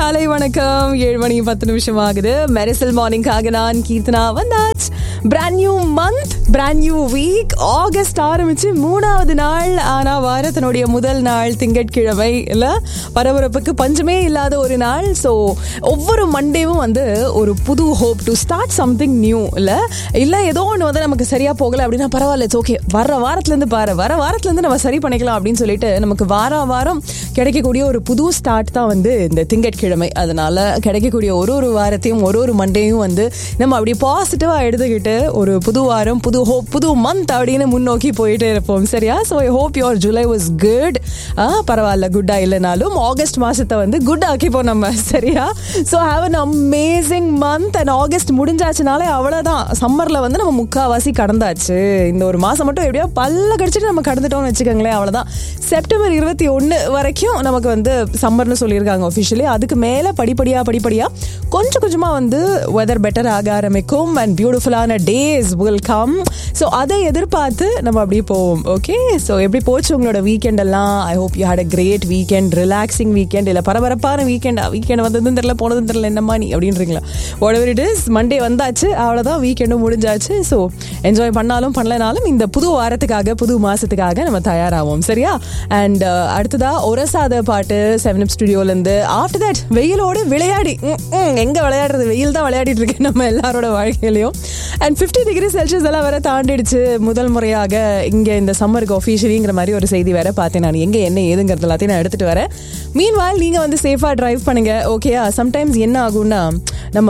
காலை வணக்கம் ஏழு மணி பத்து நிமிஷம் ஆகுது மெரிசல் மார்னிங்காக நான் கீர்த்தனா வந்தாச் brand new month brand new week August ஆரம்பிச்சு மூணாவது நாள் ஆனா வாரத்தினுடைய முதல் நாள் திங்கட்கிழமை இல்ல பரபரப்புக்கு பஞ்சமே இல்லாத ஒரு நாள் ஸோ ஒவ்வொரு மண்டேவும் வந்து ஒரு புது hope to start something new இல்ல இல்ல ஏதோ ஒன்று வந்து நமக்கு சரியா போகல அப்படின்னா பரவாயில்ல இட்ஸ் ஓகே வர வாரத்துல இருந்து பாரு வர வாரத்துல இருந்து நம்ம சரி பண்ணிக்கலாம் அப்படின்னு சொல்லிட்டு நமக்கு வார வாரம் கிடைக்கக்கூடிய ஒரு புது ஸ்டார்ட் தான் வந்து இந்த திங்கட்கிழமை அதனால கிடைக்கக்கூடிய ஒரு ஒரு வாரத்தையும் ஒரு ஒரு மண்டேயும் வந்து நம்ம அப்படி பாசிட்டிவா எடுத்துக்கிட்டு ஒரு புது வாரம் புது ஹோப் புது மந்த் அப்படின்னு முன்னோக்கி போயிட்டே இருப்போம் சரியா so I hope your July was good பரவாயில்ல குட்டா இல்லைனாலும் ஆகஸ்ட் மாசத்தை வந்து குட் ஆக்கிப்போம் நம்ம சரியா so have an amazing month and August முடிஞ்சாச்சுனாலே அவ்வளோதான் சம்மர்ல வந்து நம்ம முக்காவாசி கடந்தாச்சு இந்த ஒரு மாசம் மட்டும் எப்படியோ பல்ல கடிச்சிட்டு நம்ம கடந்துட்டோம்னு வச்சுக்கோங்களேன் அவ்வளோதான் செப்டம்பர் இருபத்தி ஒன்று வரைக்கும் நமக்கு வந்து சம்மர்னு சொல்லியிருக்காங்க ஒஃபிஷியலி அதுக்கு மேலே படிப்படியாக படிப்படியாக கொஞ்சம் கொஞ்சமாக வந்து வெதர் பெட்டர் ஆக ஆரம்பிக்கும் அண்ட் பியூட்டிஃபுல்லான டேஸ் வில் கம் ஸோ அதை எதிர்பார்த்து நம்ம அப்படியே போவோம் ஓகே ஸோ எப்படி போச்சு உங்களோட வீக்கெண்ட் எல்லாம் I hope you had a great weekend relaxing weekend இல்லை பரபரப்பான வீக்கெண்டா வீக்கெண்ட் வந்ததும் தெரியல போனதும் தெரியல என்னம்மா நீ அப்படின்றீங்களா whatever it is மண்டே வந்தாச்சு அவ்வளோதான் வீக்கெண்டும் முடிஞ்சாச்சு ஸோ என்ஜாய் பண்ணாலும் பண்ணலனாலும் இந்த புது வாரத்துக்காக புது மாசத்துக்காக நம்ம தயாராகும் சரியா அண்ட் அடுத்ததா ஒரசாத பாட்டு செவன் அப் ஸ்டுடியோலேருந்து ஆஃப்டர் தட் வெயிலோடு விளையாடி ம், ம், எங்க விளையாடுறது வெயில் தான் விளையாடிட்டு இருக்கு நம்ம எல்லாரோட வாழ்க்கையிலையும் அண்ட் ஃபிஃப்டி டிகிரி செல்சியஸ் எல்லாம் வேற தாண்டிடுச்சு முதல் முறையாக இங்க இந்த சம்மருக்கு ஒஃபிஷியலிங்கிற மாதிரி ஒரு செய்தி வேற பார்த்தேன் நான் எங்க என்ன ஏதுங்கிறது எல்லாத்தையும் நான் எடுத்துட்டு வரேன் மீன் வாயில் நீங்க வந்து சேஃபா டிரைவ் பண்ணுங்க ஓகேயா சம்டைம்ஸ் என்ன ஆகும்னா நம்ம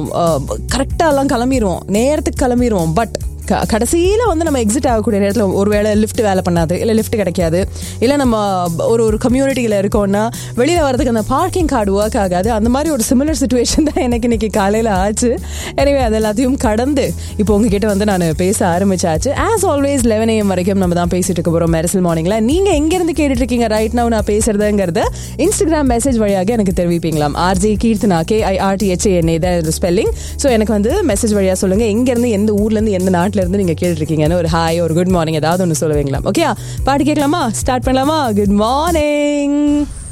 கரெக்டாக எல்லாம் கிளம்பிடுவோம் நேரத்துக்கு கிளம்பிடுவோம் பட் க கடைசியில் வந்து நம்ம எக்ஸிட் ஆகக்கூடிய நேரத்தில் ஒருவேளை லிஃப்ட் வேலை பண்ணாது இல்லை லிஃப்ட் கிடைக்காது இல்லை நம்ம ஒரு ஒரு கம்யூனிட்டியில் இருக்கோம்னா வெளியில் வரதுக்கு அந்த பார்க்கிங் கார்டு ஒர்க் ஆகாது அந்த மாதிரி ஒரு சிமிலர் சுச்சுவேஷன் தான் எனக்கு இன்னைக்கு காலையில் ஆச்சு எனவே அது எல்லாத்தையும் கடந்து இப்போ உங்ககிட்ட வந்து நான் பேச ஆரம்பிச்சாச்சு ஆஸ் ஆல்வேஸ் லெவன் ஏஎம் வரைக்கும் நம்ம தான் பேசிட்டு இருக்க போகிறோம் மெரசல் மார்னிங்கில் நீங்கள் எங்கேருந்து கேட்டுட்டு இருக்கீங்க ரைட் நவ் நான் பேசுறதுங்கிறத இன்ஸ்டாகிராம் மெசேஜ் வழியாக எனக்கு தெரிவிப்பீங்களாம் RJ Keerthana K I R T H A N A தான் ஸ்பெல்லிங் ஸோ எனக்கு வந்து மெசேஜ் வழியாக சொல்லுங்கள் எங்கேருந்து எந்த ஊர்லேருந்து எந்த நாட்டில் இருந்து நீங்கள் கேட்டுருக்கீங்கன்னு ஒரு ஹாய் ஒரு குட் மார்னிங் ஏதாவது ஒன்று சொல்லுவீங்களா ஓகே பாட்டு கேட்கலாமா ஸ்டார்ட் பண்ணலாமா குட் மார்னிங்